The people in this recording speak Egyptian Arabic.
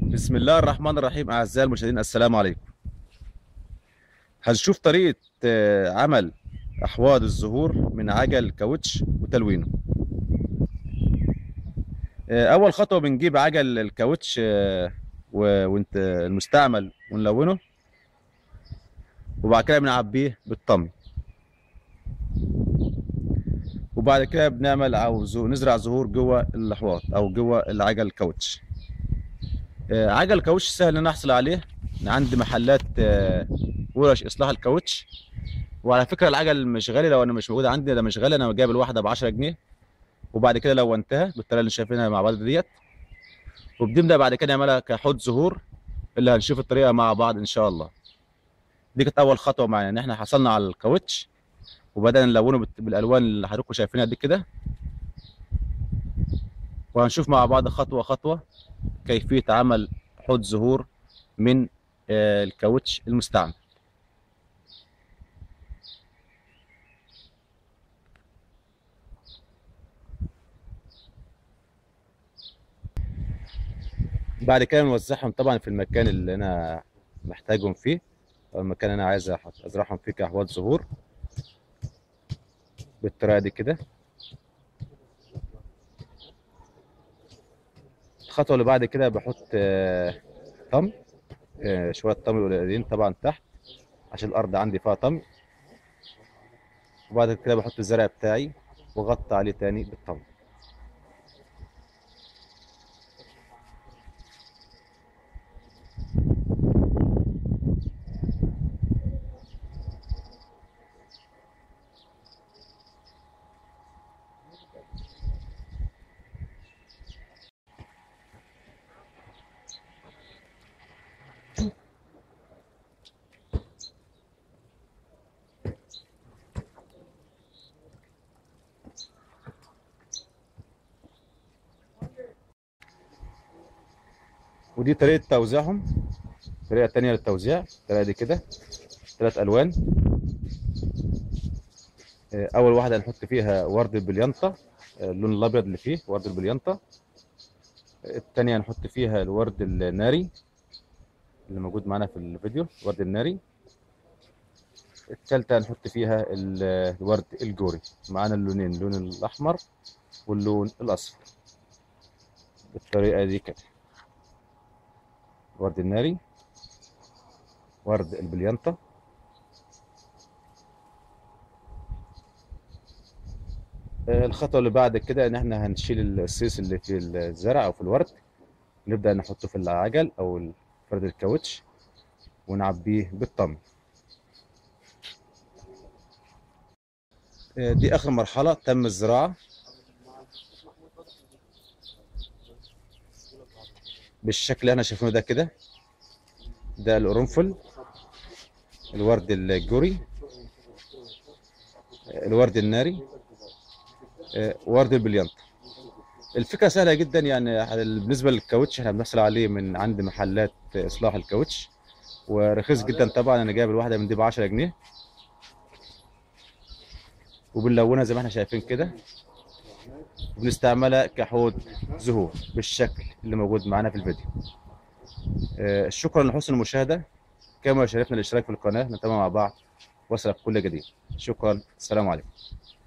بسم الله الرحمن الرحيم أعزائي المشاهدين السلام عليكم هنشوف طريقة آه، عمل أحواض الزهور من عجل كاوتش وتلوينه آه، أول خطوة بنجيب عجل الكاوتش آه، و- وانت المستعمل ونلونه وبعد كده بنعبيه بالطمي وبعد كده بنعمل أو زو- نزرع زهور جوه الأحواض أو جوه العجل الكاوتش آه، عجل كاوتش سهل ان انا احصل عليه من عند محلات آه، ورش اصلاح الكاوتش وعلى فكره العجل مش غالي لو انا مش موجود عندي ده مش غالي انا جايب الواحده ب 10 جنيه وبعد كده لونتها بالطريقه اللي شايفينها مع بعض ديت وبنبدا بعد كده نعملها كحوض زهور اللي هنشوف الطريقه مع بعض ان شاء الله دي كانت اول خطوه معانا ان احنا حصلنا على الكاوتش وبدانا نلونه بت- بالالوان اللي حضراتكم شايفينها دي كده وهنشوف مع بعض خطوه خطوه كيفيه عمل حوض زهور من آه، الكاوتش المستعمل بعد كده نوزعهم طبعا في المكان اللي انا محتاجهم فيه او المكان اللي انا عايز أحط- ازرعهم فيه كاحواض زهور بالطريقه دي كده الخطوه اللي بعد كده بحط آه، طمي آه، شويه طمي قليلين طبعا تحت عشان الارض عندي فيها طمي وبعد كده بحط الزرع بتاعي واغطي عليه تاني بالطمي ودي طريقه توزيعهم طريقه تانية للتوزيع الطريقه دي كده ثلاث الوان آه، اول واحده هنحط فيها ورد البليانطه آه، اللون الابيض اللي فيه ورد البليانطه الثانيه هنحط فيها الورد الناري اللي موجود معانا في الفيديو الورد الناري الثالثه هنحط فيها ال- الورد الجوري معانا اللونين اللون الاحمر واللون الاصفر بالطريقه دي كده الورد الناري ورد البليانطه آه، الخطوه اللي بعد كده ان احنا هنشيل الصيص اللي في الزرع او في الورد نبدا نحطه في العجل او فرد الكاوتش ونعبيه بالطمي آه، دي اخر مرحله تم الزراعه بالشكل اللي احنا شايفينه ده كده ده القرنفل الورد الجوري آه، الورد الناري آه، ورد البليانط الفكره سهله جدا يعني بالنسبه للكاوتش احنا بنحصل عليه من عند محلات اصلاح الكاوتش ورخيص جدا طبعا انا جايب الواحده من دي ب 10 جنيه وبنلونها زي ما احنا شايفين كده وبنستعملها كحوض زهور بالشكل اللي موجود معانا في الفيديو آه، شكرا لحسن المشاهده كما شرفنا الاشتراك في القناه نتابع مع بعض وصلك كل جديد شكرا السلام عليكم